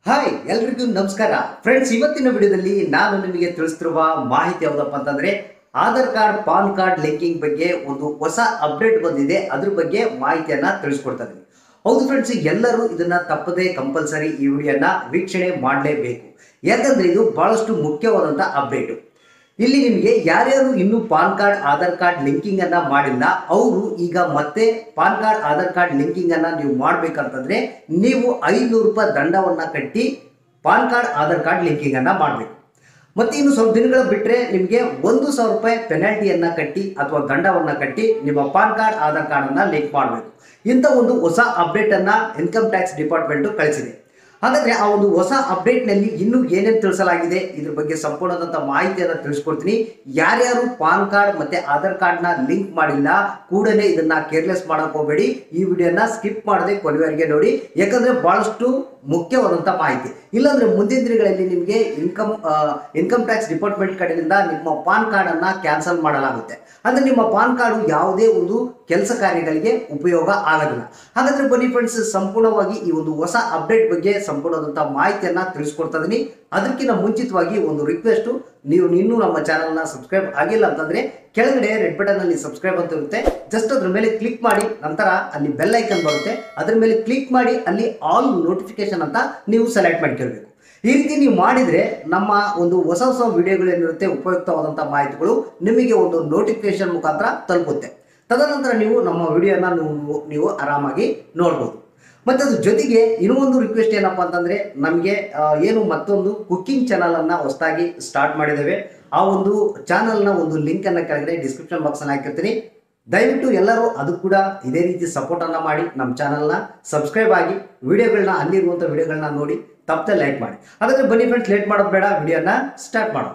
hi ಎಲ್ರಿಗೂ ನಮಸ್ಕಾರ friends ಇವತ್ತಿನ ವಿಡಿಯೋದಲ್ಲಿ ನಾನು ನಿಮಗೆ ತಿಳಿಸ್ತಿರುವ ಮಾಹಿತಿ ಯಾವುದಪ್ಪ ಅಂತಂದ್ರೆ Aadhaar card PAN card linking ಬಗ್ಗೆ ಒಂದು ಹೊಸ ಅಪ್ಡೇಟ್ ಬಂದಿದೆ ಅದ್ರ ಬಗ್ಗೆ ಮಾಹಿತಿಯನ್ನ ತಿಳಿಸ್ಕೊಡ್ತಾ ಇದ್ದೀನಿ ಹೌದು ಫ್ರೆಂಡ್ಸ್ ಎಲ್ಲರೂ ಇದನ್ನ ತಪ್ಪದೆ ಕಂಪಲ್ಸರಿ ಈ ವಿಡಿಯೋನ ವೀಕ್ಷಣೆ ಮಾಡಲೇಬೇಕು ಯಾಕಂದ್ರೆ ಇದು ಬಹಳಷ್ಟು ಮುಖ್ಯವಾದಂಥ ಅಪ್ಡೇಟು ಇಲ್ಲಿ ನಿಮಗೆ ಯಾರ್ಯಾರು ಇನ್ನೂ PAN card Aadhaar card linking ಅನ್ನ ಮಾಡಿಲ್ಲ ಅವರು ಈಗ ಮತ್ತೆ PAN card Aadhaar card linking ಅನ್ನ ನೀವು ಮಾಡ್ಬೇಕಂತಂದ್ರೆ ನೀವು ಐನೂರು ರೂಪಾಯಿ ದಂಡವನ್ನ ಕಟ್ಟಿ PAN card Aadhaar card linking ಅನ್ನ ಮಾಡಬೇಕು ಮತ್ತೆ ಇನ್ನು ಸ್ವಲ್ಪ ದಿನಗಳ ಬಿಟ್ಟರೆ ನಿಮಗೆ ಒಂದು ಸಾವಿರ ರೂಪಾಯಿ ಪೆನಾಲ್ಟಿಯನ್ನ ಕಟ್ಟಿ ಅಥವಾ ದಂಡವನ್ನ ಕಟ್ಟಿ ನಿಮ್ಮ ಪಾನ್ ಕಾರ್ಡ್ ಆಧಾರ್ ಕಾರ್ಡ್ ಅನ್ನ ಲಿಂಕ್ ಮಾಡಬೇಕು ಇಂಥ ಒಂದು ಹೊಸ ಅಪ್ಡೇಟ್ ಅನ್ನ ಇನ್ಕಮ್ ಟ್ಯಾಕ್ಸ್ ಡಿಪಾರ್ಟ್ಮೆಂಟ್ ಕಳಿಸಿದೆ ಹಾಗಾದ್ರೆ ಆ ಒಂದು ಹೊಸ ಅಪ್ಡೇಟ್ ನಲ್ಲಿ ಇನ್ನೂ ಏನೇನು ತಿಳಿಸಲಾಗಿದೆ ಇದ್ರ ಬಗ್ಗೆ ಸಂಪೂರ್ಣವಾದಂಥ ಮಾಹಿತಿಯನ್ನು ತಿಳಿಸ್ಕೊಡ್ತೀನಿ ಯಾರ್ಯಾರು ಪಾನ್ ಕಾರ್ಡ್ ಮತ್ತೆ ಆಧಾರ್ ಕಾರ್ಡ್ ನ ಲಿಂಕ್ ಮಾಡಿಲ್ಲ ಕೂಡಲೇ ಇದನ್ನ ಕೇರ್ಲೆಸ್ ಮಾಡಕ್ ಹೋಗಬೇಡಿ ಈ ವಿಡಿಯೋನ ಸ್ಕಿಪ್ ಮಾಡದೆ ಕೊನೆವರೆಗೆ ನೋಡಿ ಯಾಕಂದ್ರೆ ಬಹಳಷ್ಟು ಮುಖ್ಯವಾದಂಥ ಮಾಹಿತಿ ಇಲ್ಲಾಂದ್ರೆ ಮುಂದಿನ ದಿನಗಳಲ್ಲಿ ನಿಮಗೆ ಇನ್ಕಮ್ ಇನ್ಕಮ್ ಟ್ಯಾಕ್ಸ್ ಡಿಪಾರ್ಟ್ಮೆಂಟ್ ಕಡೆಯಿಂದ ನಿಮ್ಮ ಪಾನ್ ಕಾರ್ಡ್ ಅನ್ನ ಕ್ಯಾನ್ಸಲ್ ಮಾಡಲಾಗುತ್ತೆ ಅಂದ್ರೆ ನಿಮ್ಮ ಪಾನ್ ಕಾರ್ಡು ಯಾವುದೇ ಒಂದು ಕೆಲಸ ಕಾರ್ಯಗಳಿಗೆ ಉಪಯೋಗ ಆಗೋದಿಲ್ಲ ಹಾಗಾದ್ರೆ ಬನ್ನಿ ಫ್ರೆಂಡ್ಸ್ ಸಂಪೂರ್ಣವಾಗಿ ಈ ಒಂದು ಹೊಸ ಅಪ್ಡೇಟ್ ಬಗ್ಗೆ ಸಂಪೂರ್ಣವಾದಂಥ ಮಾಹಿತಿಯನ್ನ ತಿಳಿಸ್ಕೊಡ್ತಾ ಇದೀನಿ ಅದಕ್ಕಿಂತ ಮುಂಚಿತವಾಗಿ ಒಂದು ರಿಕ್ವೆಸ್ಟ್ ನೀವು ಇನ್ನೂ ನಮ್ಮ ಚಾನಲ್ನ ಸಬ್ಸ್ಕ್ರೈಬ್ ಆಗಿಲ್ಲ ಅಂತಂದ್ರೆ ಕೆಳಗಡೆ ರೆಡ್ ಬಟನ್ ಅಲ್ಲಿ ಸಬ್ಸ್ಕ್ರೈಬ್ ಅಂತ ಇರುತ್ತೆ ಜಸ್ಟ್ ಅದ್ರ ಮೇಲೆ ಕ್ಲಿಕ್ ಮಾಡಿ ನಂತರ ಅಲ್ಲಿ ಬೆಲ್ ಐಕನ್ ಬರುತ್ತೆ ಅದ್ರ ಮೇಲೆ ಕ್ಲಿಕ್ ಮಾಡಿ ಅಲ್ಲಿ ಆಲ್ ನೋಟಿಫಿಕೇಶನ್ ಅಂತ ನೀವು ಸೆಲೆಕ್ಟ್ ಮಾಡ್ಕೊಳ್ಬೇಕು ಈ ರೀತಿ ನೀವು ಮಾಡಿದರೆ ನಮ್ಮ ಒಂದು ಹೊಸ ಹೊಸ ವಿಡಿಯೋಗಳೇನಿರುತ್ತೆ ಉಪಯುಕ್ತವಾದಂಥ ಮಾಹಿತಿಗಳು ನಿಮಗೆ ಒಂದು ನೋಟಿಫಿಕೇಶನ್ ಮುಖಾಂತರ ತಲುಪುತ್ತೆ ತದನಂತರ ನೀವು ನಮ್ಮ ವಿಡಿಯೋನ ನೀವು ನೀವು ಆರಾಮಾಗಿ ನೋಡ್ಬೋದು ಮತ್ತು ಅದ್ರ ಜೊತೆಗೆ ಇನ್ನೂ ಒಂದು ರಿಕ್ವೆಸ್ಟ್ ಏನಪ್ಪ ಅಂತಂದರೆ ನಮಗೆ ಏನು ಮತ್ತೊಂದು ಕುಕ್ಕಿಂಗ್ ಚಾನಲನ್ನು ಹೊಸದಾಗಿ ಸ್ಟಾರ್ಟ್ ಮಾಡಿದ್ದೇವೆ ಆ ಒಂದು ಚಾನಲ್ನ ಒಂದು ಲಿಂಕನ್ನು ಕೆಳಗಡೆ ಡಿಸ್ಕ್ರಿಪ್ಷನ್ ಬಾಕ್ಸಲ್ಲಿ ಹಾಕಿರ್ತೀನಿ ದಯವಿಟ್ಟು ಎಲ್ಲರೂ ಅದು ಕೂಡ ಇದೇ ರೀತಿ ಸಪೋರ್ಟನ್ನು ಮಾಡಿ ನಮ್ಮ ಚಾನಲ್ನ ಸಬ್ಸ್ಕ್ರೈಬ್ ಆಗಿ ವಿಡಿಯೋಗಳನ್ನ ಅಲ್ಲಿರುವಂಥ ವಿಡಿಯೋಗಳನ್ನ ನೋಡಿ ತಪ್ಪದೆ ಲೈಕ್ ಮಾಡಿ ಹಾಗಾದ್ರೆ ಬನ್ನಿ ಫ್ರೆಂಡ್ಸ್ ಲೇಟ್ ಮಾಡೋದು ಬೇಡ ವಿಡಿಯೋನ ಸ್ಟಾರ್ಟ್ ಮಾಡೋಣ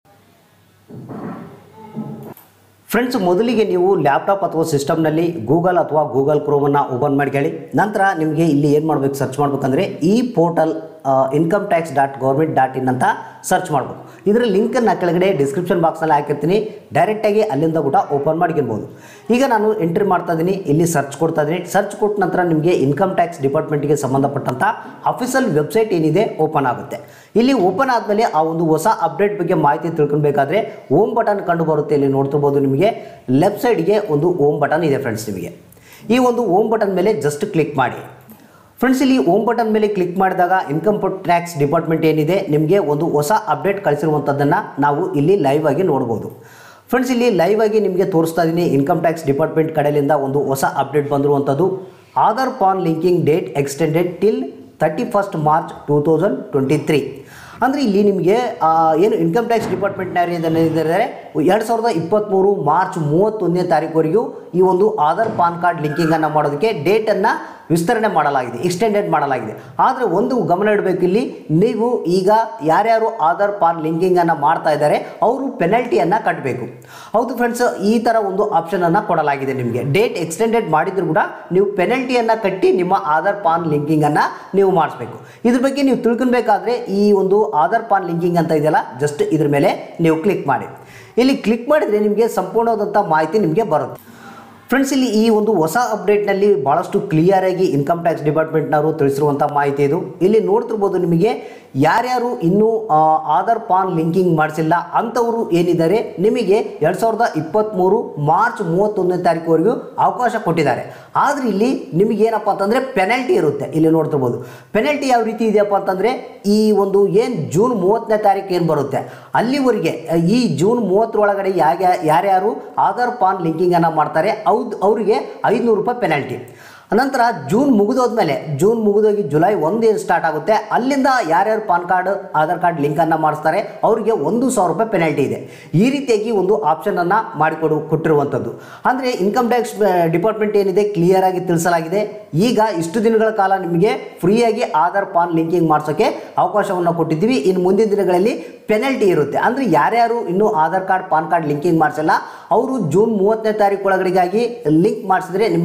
ಫ್ರೆಂಡ್ಸ್ ಮೊದಲಿಗೆ ನೀವು ಲ್ಯಾಪ್ಟಾಪ್ ಅಥವಾ ಸಿಸ್ಟಮ್ನಲ್ಲಿ ಗೂಗಲ್ ಅಥವಾ ಗೂಗಲ್ ಕ್ರೋಮನ್ನು ಓಪನ್ ಮಾಡ್ಕೊಳ್ಳಿ ನಂತರ ನಿಮಗೆ ಇಲ್ಲಿ ಏನು ಮಾಡಬೇಕು ಸರ್ಚ್ ಮಾಡ್ಬೇಕಂದ್ರೆ ಈ portal income tax dot government dot in ಅಂತ ಸರ್ಚ್ ಮಾಡಬೇಕು ಇದರ ಲಿಂಕನ್ನು ಕೆಳಗಡೆ ಡಿಸ್ಕ್ರಿಪ್ಷನ್ ಬಾಕ್ಸಲ್ಲಿ ಹಾಕಿರ್ತೀನಿ ಡೈರೆಕ್ಟಾಗಿ ಅಲ್ಲಿಂದ ಕೂಡ ಓಪನ್ ಮಾಡ್ಕೊಬೋದು ಈಗ ನಾನು ಎಂಟ್ರಿ ಮಾಡ್ತಾ ಇದ್ದೀನಿ ಇಲ್ಲಿ ಸರ್ಚ್ ಕೊಡ್ತಾ ಇದ್ದೀನಿ ಸರ್ಚ್ ಕೊಟ್ಟ ನಂತರ ನಿಮಗೆ ಇನ್ಕಮ್ ಟ್ಯಾಕ್ಸ್ ಡಿಪಾರ್ಟ್ಮೆಂಟ್ಗೆ ಸಂಬಂಧಪಟ್ಟಂಥ ಅಫಿಷಿಯಲ್ ವೆಬ್ಸೈಟ್ ಏನಿದೆ ಓಪನ್ ಆಗುತ್ತೆ ಇಲ್ಲಿ ಓಪನ್ ಆದಮೇಲೆ ಆ ಒಂದು ಹೊಸ ಅಪ್ಡೇಟ್ ಬಗ್ಗೆ ಮಾಹಿತಿ ತಿಳ್ಕೊಬೇಕಾದ್ರೆ ಓಮ್ ಬಟನ್ ಕಂಡು ಬರುತ್ತೆ ಇಲ್ಲಿ ನೋಡ್ತಿರ್ಬೋದು ನಿಮಗೆ ಲೆಫ್ಟ್ ಸೈಡ್ಗೆ ಒಂದು ಓಮ್ ಬಟನ್ ಇದೆ ಫ್ರೆಂಡ್ಸ್ ನಿಮಗೆ ಈ ಒಂದು ಓಮ್ ಬಟನ್ ಮೇಲೆ ಜಸ್ಟ್ ಕ್ಲಿಕ್ ಮಾಡಿ ಫ್ರೆಂಡ್ಸ್ ಇಲ್ಲಿ ಓಮ್ ಬಟನ್ ಮೇಲೆ ಕ್ಲಿಕ್ ಮಾಡಿದಾಗ ಇನ್ಕಮ್ ಟ್ಯಾಕ್ಸ್ ಡಿಪಾರ್ಟ್ಮೆಂಟ್ ಏನಿದೆ ನಿಮಗೆ ಒಂದು ಹೊಸ ಅಪ್ಡೇಟ್ ಕಳಿಸಿರುವಂಥದ್ದನ್ನು ನಾವು ಇಲ್ಲಿ ಲೈವ್ ಆಗಿ ನೋಡ್ಬೋದು ಫ್ರೆಂಡ್ಸ್ ಇಲ್ಲಿ ಲೈವ್ ಆಗಿ ನಿಮಗೆ ತೋರಿಸ್ತಾ ಇದ್ದೀನಿ ಇನ್ಕಮ್ ಟ್ಯಾಕ್ಸ್ ಡಿಪಾರ್ಟ್ಮೆಂಟ್ ಕಡೆಯಿಂದ ಒಂದು ಹೊಸ ಅಪ್ಡೇಟ್ ಬಂದಿರುವಂಥದ್ದು Aadhaar PAN linking date extended till thirty first March two thousand twenty three ಅಂದರೆ ಇಲ್ಲಿ ನಿಮಗೆ ಆ, ಏನು ಇನ್ಕಮ್ ಟ್ಯಾಕ್ಸ್ ಡಿಪಾರ್ಟ್ಮೆಂಟ್ನವರು ಏನಿದ್ದಾರೆ ಎರಡು ಸಾವಿರದ ಇಪ್ಪತ್ತ್ಮೂರು ಮಾರ್ಚ್ ಮೂವತ್ತೊಂದನೇ ತಾರೀಕುವರೆಗೂ ಈ ಒಂದು ಆಧಾರ್ ಪಾನ್ ಕಾರ್ಡ್ ಲಿಂಕಿಂಗನ್ನು ಮಾಡೋದಕ್ಕೆ ಡೇಟನ್ನು ವಿಸ್ತರಣೆ ಮಾಡಲಾಗಿದೆ ಎಕ್ಸ್ಟೆಂಡೆಡ್ ಮಾಡಲಾಗಿದೆ ಆದರೆ ಒಂದು ಗಮನ ಇಡಬೇಕು ಇಲ್ಲಿ ನೀವು ಈಗ ಯಾರ್ಯಾರು ಆಧಾರ್ ಪಾನ್ ಲಿಂಕಿಂಗನ್ನು ಮಾಡ್ತಾ ಇದ್ದಾರೆ ಅವರು ಪೆನಲ್ಟಿಯನ್ನು ಕಟ್ಟಬೇಕು ಹೌದು ಫ್ರೆಂಡ್ಸ್ ಈ ಥರ ಒಂದು ಆಪ್ಷನನ್ನು ಕೊಡಲಾಗಿದೆ ನಿಮಗೆ ಡೇಟ್ ಎಕ್ಸ್ಟೆಂಡೆಡ್ ಮಾಡಿದ್ರು ಕೂಡ ನೀವು ಪೆನಲ್ಟಿಯನ್ನು ಕಟ್ಟಿ ನಿಮ್ಮ ಆಧಾರ್ ಪಾನ್ ಲಿಂಕಿಂಗನ್ನು ನೀವು ಮಾಡಿಸ್ಬೇಕು ಇದ್ರ ಬಗ್ಗೆ ನೀವು ತಿಳ್ಕೊಬೇಕಾದ್ರೆ ಈ ಒಂದು ಆಧಾರ್ ಪಾನ್ ಲಿಂಕಿಂಗ್ ಅಂತ ಇದೆಯಲ್ಲ ಜಸ್ಟ್ ಇದ್ರ ಮೇಲೆ ನೀವು ಕ್ಲಿಕ್ ಮಾಡಿ ಇಲ್ಲಿ ಕ್ಲಿಕ್ ಮಾಡಿದರೆ ನಿಮಗೆ ಸಂಪೂರ್ಣವಾದಂಥ ಮಾಹಿತಿ ನಿಮಗೆ ಬರುತ್ತೆ ಫ್ರೆಂಡ್ಸ್ ಇಲ್ಲಿ ಈ ಒಂದು ಹೊಸ ಅಪ್ಡೇಟ್ನಲ್ಲಿ ಭಾಳಷ್ಟು ಕ್ಲಿಯರಾಗಿ ಇನ್ಕಮ್ ಟ್ಯಾಕ್ಸ್ ಡಿಪಾರ್ಟ್ಮೆಂಟ್ನವರು ತಿಳಿಸಿರುವಂಥ ಮಾಹಿತಿ ಇದು ಇಲ್ಲಿ ನೋಡ್ತಿರ್ಬೋದು ನಿಮಗೆ ಯಾರ್ಯಾರು ಇನ್ನೂ ಆ, ಆಧಾರ್ ಪಾನ್ ಲಿಂಕಿಂಗ್ ಮಾಡಿಸಿಲ್ಲ ಅಂಥವರು ಏನಿದ್ದಾರೆ ನಿಮಗೆ ಎರಡು ಸಾವಿರದ ಇಪ್ಪತ್ತ್ಮೂರು ಮಾರ್ಚ್ ಮೂವತ್ತೊಂದನೇ ತಾರೀಕುವರೆಗೂ ಅವಕಾಶ ಕೊಟ್ಟಿದ್ದಾರೆ ಆದರೆ ಇಲ್ಲಿ ನಿಮಗೆ ಏನಪ್ಪ ಅಂತಂದರೆ ಪೆನಲ್ಟಿ ಇರುತ್ತೆ ಇಲ್ಲಿ ನೋಡ್ತಿರ್ಬೋದು ಪೆನಲ್ಟಿ ಯಾವ ರೀತಿ ಇದೆಯಪ್ಪ ಅಂತಂದರೆ ಈ ಒಂದು ಏನು ಜೂನ್ ಮೂವತ್ತನೇ ತಾರೀಕು ಏನು ಬರುತ್ತೆ ಅಲ್ಲಿವರೆಗೆ ಈ ಜೂನ್ ಮೂವತ್ತರೊಳಗಡೆ ಯಾಗ ಯಾರ್ಯಾರು ಆಧಾರ್ ಪಾನ್ ಲಿಂಕಿಂಗನ್ನು ಮಾಡ್ತಾರೆ ಅವ್ದು ಅವರಿಗೆ ಐದುನೂರು ರೂಪಾಯಿ ಪೆನಲ್ಟಿ ನಂತರ ಜೂನ್ ಮುಗಿದೋದ್ಮೇಲೆ ಜೂನ್ ಮುಗಿದೋಗಿ ಜುಲೈ ಒಂದು ಏನು ಸ್ಟಾರ್ಟ್ ಆಗುತ್ತೆ ಅಲ್ಲಿಂದ ಯಾರ್ಯಾರು ಪಾನ್ ಕಾರ್ಡ್ ಆಧಾರ್ ಕಾರ್ಡ್ ಲಿಂಕನ್ನು ಮಾಡಿಸ್ತಾರೆ ಅವರಿಗೆ ಒಂದು ಸಾವಿರ ರೂಪಾಯಿ ಪೆನಲ್ಟಿ ಇದೆ ಈ ರೀತಿಯಾಗಿ ಒಂದು ಆಪ್ಷನನ್ನು ಮಾಡಿಕೊಡು ಕೊಟ್ಟಿರುವಂಥದ್ದು ಅಂದರೆ ಇನ್ಕಮ್ ಟ್ಯಾಕ್ಸ್ ಡಿಪಾರ್ಟ್ಮೆಂಟ್ ಏನಿದೆ ಕ್ಲಿಯರ್ ಆಗಿ ತಿಳಿಸಲಾಗಿದೆ ಈಗ ಇಷ್ಟು ದಿನಗಳ ಕಾಲ ನಿಮಗೆ ಫ್ರೀಯಾಗಿ ಆಧಾರ್ ಪಾನ್ ಲಿಂಕಿಂಗ್ ಮಾಡಿಸೋಕ್ಕೆ ಅವಕಾಶವನ್ನು ಕೊಟ್ಟಿದ್ದೀವಿ ಇನ್ನು ಮುಂದಿನ ದಿನಗಳಲ್ಲಿ ಪೆನಲ್ಟಿ ಇರುತ್ತೆ ಅಂದರೆ ಯಾರ್ಯಾರು ಇನ್ನೂ Aadhaar card PAN card linking ಮಾಡಿಸಲ್ಲ ಅವರು ಜೂನ್ ಮೂವತ್ತನೇ ತಾರೀಕು ಒಳಗಡೆಗಾಗಿ ಲಿಂಕ್ ಮಾಡಿಸಿದ್ರೆ ನಿಮಗೆ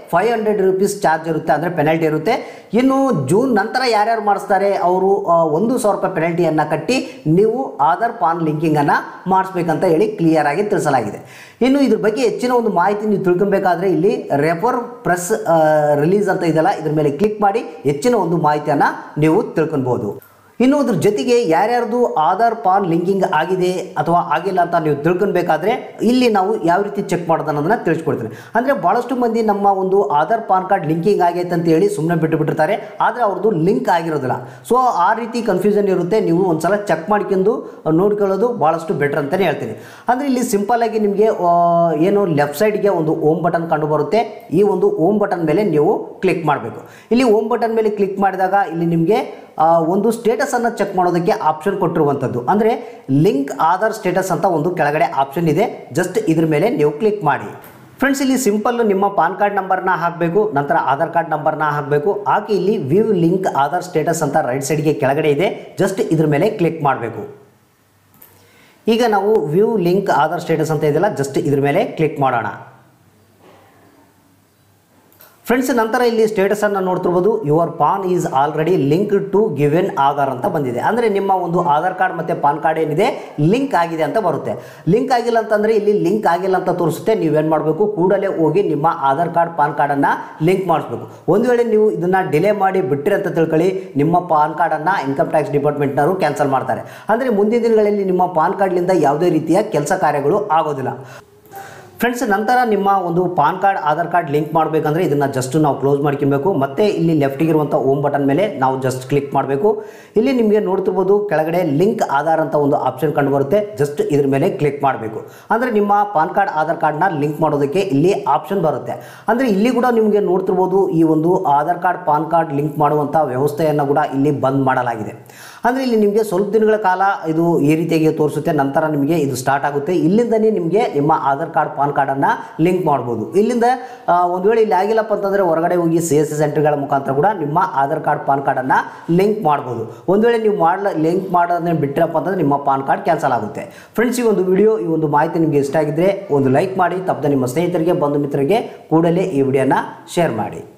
ಫೈವ್ ಹಂಡ್ರೆಡ್ ರುಪೀಸ್ ಚಾರ್ಜ್ ಇರುತ್ತೆ ಅಂದರೆ ಪೆನಲ್ಟಿ ಇರುತ್ತೆ ಇನ್ನು ಜೂನ್ ನಂತರ ಯಾರ್ಯಾರು ಮಾಡಿಸ್ತಾರೆ ಅವರು ಆ, ಒಂದು ಸಾವಿರ ರೂಪಾಯಿ ಪೆನಲ್ಟಿಯನ್ನು ಕಟ್ಟಿ ನೀವು ಆಧಾರ್ ಪಾನ್ ಲಿಂಕಿಂಗನ್ನು ಮಾಡಿಸ್ಬೇಕಂತ ಹೇಳಿ ಕ್ಲಿಯರ್ ಆಗಿ ತಿಳಿಸಲಾಗಿದೆ ಇನ್ನು ಇದ್ರ ಬಗ್ಗೆ ಹೆಚ್ಚಿನ ಒಂದು ಮಾಹಿತಿ ನೀವು ತಿಳ್ಕೊಬೇಕಾದ್ರೆ ಇಲ್ಲಿ ರೆಫರ್ ಪ್ರೆಸ್ ರಿಲೀಸ್ ಅಂತ ಇದೆಯಲ್ಲ ಇದ್ರ ಮೇಲೆ ಕ್ಲಿಕ್ ಮಾಡಿ ಹೆಚ್ಚಿನ ಒಂದು ಮಾಹಿತಿಯನ್ನು ನೀವು ತಿಳ್ಕೊಬೋದು ಇನ್ನು ಅದ್ರ ಜೊತೆಗೆ ಯಾರ್ಯಾರ್ದು ಆಧಾರ್ ಪಾನ್ ಲಿಂಕಿಂಗ್ ಆಗಿದೆ ಅಥವಾ ಆಗಿಲ್ಲ ಅಂತ ನೀವು ತಿಳ್ಕೊಬೇಕಾದ್ರೆ ಇಲ್ಲಿ ನಾವು ಯಾವ ರೀತಿ ಚೆಕ್ ಮಾಡೋದು ಅನ್ನೋದನ್ನ ತಿಳಿಸ್ಕೊಡ್ತೀನಿ ಅಂದರೆ ಭಾಳಷ್ಟು ಮಂದಿ ನಮ್ಮ ಒಂದು ಆಧಾರ್ ಪಾನ್ ಕಾರ್ಡ್ ಲಿಂಕಿಂಗ್ ಆಗೈತೆ ಅಂತ ಹೇಳಿ ಸುಮ್ಮನೆ ಬಿಟ್ಟು ಬಿಟ್ಟಿರ್ತಾರೆ ಆದರೆ ಅವ್ರದ್ದು ಲಿಂಕ್ ಆಗಿರೋದಿಲ್ಲ ಸೊ ಆ ರೀತಿ ಕನ್ಫ್ಯೂಷನ್ ಇರುತ್ತೆ ನೀವು ಒಂದ್ಸಲ ಚೆಕ್ ಮಾಡ್ಕೊಂಡು ನೋಡ್ಕೊಳ್ಳೋದು ಭಾಳಷ್ಟು ಬೆಟರ್ ಅಂತಲೇ ಹೇಳ್ತೀನಿ ಅಂದರೆ ಇಲ್ಲಿ ಸಿಂಪಲ್ ಆಗಿ ನಿಮಗೆ ಆ, ಏನು ಲೆಫ್ಟ್ ಸೈಡ್ಗೆ ಒಂದು ಓಮ್ ಬಟನ್ ಕಂಡು ಬರುತ್ತೆ ಈ ಒಂದು ಓಮ್ ಬಟನ್ ಮೇಲೆ ನೀವು ಕ್ಲಿಕ್ ಮಾಡಬೇಕು ಇಲ್ಲಿ ಓಮ್ ಬಟನ್ ಮೇಲೆ ಕ್ಲಿಕ್ ಮಾಡಿದಾಗ ಇಲ್ಲಿ ನಿಮಗೆ ಆ, ಒಂದು ಸ್ಟೇಟಸನ್ನು ಚೆಕ್ ಮಾಡೋದಕ್ಕೆ ಆಪ್ಷನ್ ಕೊಟ್ಟಿರುವಂಥದ್ದು ಅಂದರೆ ಲಿಂಕ್ ಆಧಾರ್ ಸ್ಟೇಟಸ್ ಅಂತ ಒಂದು ಕೆಳಗಡೆ ಆಪ್ಷನ್ ಇದೆ ಜಸ್ಟ್ ಇದ್ರ ಮೇಲೆ ನೀವು ಕ್ಲಿಕ್ ಮಾಡಿ ಫ್ರೆಂಡ್ಸ್ ಇಲ್ಲಿ ಸಿಂಪಲ್ ನಿಮ್ಮ ಪಾನ್ ಕಾರ್ಡ್ ನಂಬರ್ನ ಹಾಕಬೇಕು ನಂತರ ಆಧಾರ್ ಕಾರ್ಡ್ ನಂಬರ್ನ ಹಾಕಬೇಕು ಹಾಕಿ ಇಲ್ಲಿ ವ್ಯೂ ಲಿಂಕ್ ಆಧಾರ್ ಸ್ಟೇಟಸ್ ಅಂತ ರೈಟ್ ಸೈಡ್ಗೆ ಕೆಳಗಡೆ ಇದೆ ಜಸ್ಟ್ ಇದ್ರ ಮೇಲೆ ಕ್ಲಿಕ್ ಮಾಡಬೇಕು ಈಗ ನಾವು ವ್ಯೂ ಲಿಂಕ್ ಆಧಾರ್ ಸ್ಟೇಟಸ್ ಅಂತ ಇದೆಯಲ್ಲ ಜಸ್ಟ್ ಇದ್ರ ಮೇಲೆ ಕ್ಲಿಕ್ ಮಾಡೋಣ ಫ್ರೆಂಡ್ಸ್ ನಂತರ ಇಲ್ಲಿ ಸ್ಟೇಟಸ್ ಅನ್ನು ನೋಡ್ತಿರ್ಬೋದು your PAN is already link to given Aadhaar ಅಂತ ಬಂದಿದೆ ಅಂದರೆ ನಿಮ್ಮ ಒಂದು ಆಧಾರ್ ಕಾರ್ಡ್ ಮತ್ತು ಪಾನ್ ಕಾರ್ಡ್ ಏನಿದೆ ಲಿಂಕ್ ಆಗಿದೆ ಅಂತ ಬರುತ್ತೆ ಲಿಂಕ್ ಆಗಿಲ್ಲ ಅಂತಂದರೆ ಇಲ್ಲಿ ಲಿಂಕ್ ಆಗಿಲ್ಲ ಅಂತ ತೋರಿಸುತ್ತೆ ನೀವೇನು ಮಾಡಬೇಕು ಕೂಡಲೇ ಹೋಗಿ ನಿಮ್ಮ ಆಧಾರ್ ಕಾರ್ಡ್ ಪಾನ್ ಕಾರ್ಡನ್ನು ಲಿಂಕ್ ಮಾಡಿಸ್ಬೇಕು ಒಂದು ವೇಳೆ ನೀವು ಇದನ್ನು ಡಿಲೇ ಮಾಡಿ ಬಿಟ್ಟಿರಿ ಅಂತ ತಿಳ್ಕೊಳ್ಳಿ ನಿಮ್ಮ ಪಾನ್ ಕಾರ್ಡನ್ನು ಇನ್ಕಮ್ ಟ್ಯಾಕ್ಸ್ ಡಿಪಾರ್ಟ್ಮೆಂಟ್ನವರು ಕ್ಯಾನ್ಸಲ್ ಮಾಡ್ತಾರೆ ಅಂದರೆ ಮುಂದಿನ ದಿನಗಳಲ್ಲಿ ನಿಮ್ಮ ಪಾನ್ ಕಾರ್ಡ್ಲಿಂದ ಯಾವುದೇ ರೀತಿಯ ಕೆಲಸ ಕಾರ್ಯಗಳು ಆಗೋದಿಲ್ಲ ಫ್ರೆಂಡ್ಸ್ ನಂತರ ನಿಮ್ಮ ಒಂದು PAN card Aadhaar card link ಮಾಡಬೇಕಂದ್ರೆ ಇದನ್ನು ಜಸ್ಟ್ ನಾವು ಕ್ಲೋಸ್ ಮಾಡ್ಕೊಬೇಕು ಮತ್ತೆ ಇಲ್ಲಿ ಲೆಫ್ಟಿಗೆ ಇರುವಂಥ ಓಮ್ ಬಟನ್ ಮೇಲೆ ನಾವು ಜಸ್ಟ್ ಕ್ಲಿಕ್ ಮಾಡಬೇಕು ಇಲ್ಲಿ ನಿಮಗೆ ನೋಡ್ತಿರ್ಬೋದು ಕೆಳಗಡೆ ಲಿಂಕ್ ಆಧಾರ್ ಅಂತ ಒಂದು ಆಪ್ಷನ್ ಕಂಡು ಬರುತ್ತೆ ಜಸ್ಟ್ ಇದ್ರ ಮೇಲೆ ಕ್ಲಿಕ್ ಮಾಡಬೇಕು ಅಂದರೆ ನಿಮ್ಮ ಪಾನ್ ಕಾರ್ಡ್ ಆಧಾರ್ ಕಾರ್ಡ್ನ ಲಿಂಕ್ ಮಾಡೋದಕ್ಕೆ ಇಲ್ಲಿ ಆಪ್ಷನ್ ಬರುತ್ತೆ ಅಂದರೆ ಇಲ್ಲಿ ಕೂಡ ನಿಮಗೆ ನೋಡ್ತಿರ್ಬೋದು ಈ ಒಂದು Aadhaar card PAN card link ಮಾಡುವಂಥ ವ್ಯವಸ್ಥೆಯನ್ನು ಕೂಡ ಇಲ್ಲಿ ಬಂದ್ ಮಾಡಲಾಗಿದೆ ಅಂದರೆ ಇಲ್ಲಿ ನಿಮಗೆ ಸ್ವಲ್ಪ ದಿನಗಳ ಕಾಲ ಇದು ಈ ರೀತಿಯಾಗಿ ತೋರಿಸುತ್ತೆ ನಂತರ ನಿಮಗೆ ಇದು ಸ್ಟಾರ್ಟ್ ಆಗುತ್ತೆ ಇಲ್ಲಿಂದನೇ ನಿಮಗೆ ನಿಮ್ಮ ಆಧಾರ್ ಕಾರ್ಡ್ ಪಾನ್ ಕಾರ್ಡನ್ನು ಲಿಂಕ್ ಮಾಡ್ಬೋದು ಇಲ್ಲಿಂದ ಆ, ಒಂದು ವೇಳೆ ಇಲ್ಲಿ ಆಗಿಲ್ಲಪ್ಪ ಅಂತಂದರೆ ಹೊರಗಡೆ ಹೋಗಿ ಸಿ ಎಸ್ ಸಿ ಸೆಂಟರ್ಗಳ ಮುಖಾಂತರ ಕೂಡ ನಿಮ್ಮ ಆಧಾರ್ ಕಾರ್ಡ್ ಪಾನ್ ಕಾರ್ಡನ್ನು ಲಿಂಕ್ ಮಾಡ್ಬೋದು ಒಂದು ವೇಳೆ ನೀವು ಮಾಡಲ ಲಿಂಕ್ ಮಾಡೋದನ್ನ ಬಿಟ್ಟಿರಪ್ಪ ಅಂತಂದರೆ ನಿಮ್ಮ ಪಾನ್ ಕಾರ್ಡ್ ಕ್ಯಾನ್ಸಲ್ ಆಗುತ್ತೆ ಫ್ರೆಂಡ್ಸ್ ಈ ಒಂದು ವಿಡಿಯೋ ಈ ಒಂದು ಮಾಹಿತಿ ನಿಮಗೆ ಇಷ್ಟ ಆಗಿದ್ದರೆ ಒಂದು ಲೈಕ್ ಮಾಡಿ ತಪ್ಪದೆ ನಿಮ್ಮ ಸ್ನೇಹಿತರಿಗೆ ಬಂಧು ಮಿತ್ರರಿಗೆ ಕೂಡಲೇ ಈ ವಿಡಿಯೋನ ಶೇರ್ ಮಾಡಿ